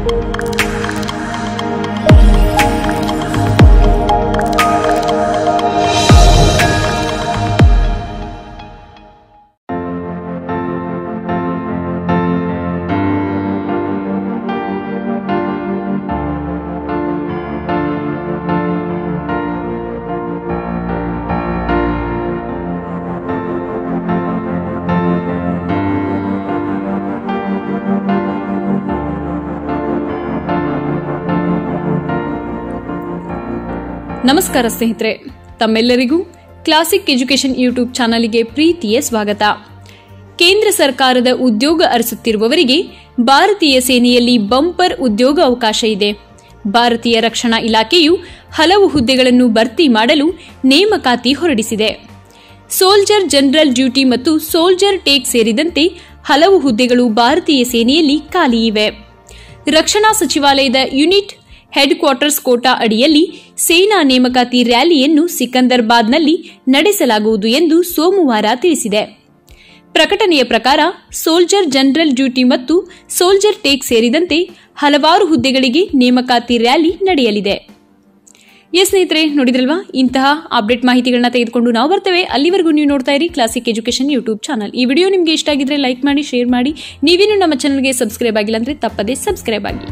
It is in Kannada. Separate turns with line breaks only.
ನಮಸ್ಕಾರ ಸ್ನೇಹಿತರೆ ತಮ್ಮೆಲ್ಲರಿಗೂ ಕ್ಲಾಸಿಕ್ ಎಜುಕೇಷನ್ ಯೂಟ್ಯೂಬ್ ಚಾನಲ್ಗೆ ಪ್ರೀತಿಯ ಸ್ವಾಗತ ಕೇಂದ್ರ ಸರ್ಕಾರದ ಉದ್ಯೋಗ ಅರಸುತ್ತಿರುವವರಿಗೆ ಭಾರತೀಯ ಸೇನೆಯಲ್ಲಿ ಬಂಪರ್ ಉದ್ಯೋಗ ಅವಕಾಶ ಇದೆ ಭಾರತೀಯ ರಕ್ಷಣಾ ಇಲಾಖೆಯು ಹಲವು ಹುದ್ದೆಗಳನ್ನು ಭರ್ತಿ ಮಾಡಲು ನೇಮಕಾತಿ ಹೊರಡಿಸಿದೆ ಸೋಲ್ಜರ್ ಜನರಲ್ ಡ್ಯೂಟಿ ಮತ್ತು ಸೋಲ್ಜರ್ ಟೇಕ್ ಸೇರಿದಂತೆ ಹಲವು ಹುದ್ದೆಗಳು ಭಾರತೀಯ ಸೇನೆಯಲ್ಲಿ ಖಾಲಿ ಇವೆ ರಕ್ಷಣಾ ಸಚಿವಾಲಯದ ಯುನಿಟ್ ಹೆಡ್ ಕ್ವಾರ್ಟರ್ಸ್ ಕೋಟಾ ಅಡಿಯಲ್ಲಿ ಸೇನಾ ನೇಮಕಾತಿ ರ್ಯಾಲಿಯನ್ನು ಸಿಕಂದರ್ಬಾದ್ನಲ್ಲಿ ನಡೆಸಲಾಗುವುದು ಎಂದು ಸೋಮವಾರ ತಿಳಿಸಿದೆ ಪ್ರಕಟಣೆಯ ಪ್ರಕಾರ ಸೋಲ್ಜರ್ ಜನರಲ್ ಡ್ಯೂಟಿ ಮತ್ತು ಸೋಲ್ಜರ್ ಟೇಕ್ ಸೇರಿದಂತೆ ಹಲವಾರು ಹುದ್ದೆಗಳಿಗೆ ನೇಮಕಾತಿ ರ್ಯಾಲಿ ನಡೆಯಲಿದೆ ಎಸ್ ಸ್ನೇಹಿತರೆ ನೋಡಿದ್ರಲ್ವಾ ಇಂತಹ ಅಪ್ಡೇಟ್ ಮಾಹಿತಿಗಳನ್ನ ತೆಗೆದುಕೊಂಡು ನಾವು ಬರ್ತೇವೆ ಅಲ್ಲಿವರೆಗೂ ನೀವು ನೋಡ್ತಾ ಇರಿ ಕ್ಲಾಸಿಕ್ ಎಜುಕೇಶನ್ ಯೂಟ್ಯೂಬ್ ಚಾನಲ್ ಈ ವಿಡಿಯೋ ನಿಮಗೆ ಇಷ್ಟ ಆಗಿದ್ರೆ ಲೈಕ್ ಮಾಡಿ ಶೇರ್ ಮಾಡಿ ನೀವೇನು ನಮ್ಮ ಚಾನಲ್ಗೆ ಸಬ್ಸ್ಕ್ರೈಬ್ ಆಗಿಲ್ಲ ಅಂದ್ರೆ ತಪ್ಪದೇ ಸಬ್ಸ್ಕ್ರೈಬ್ ಆಗಿ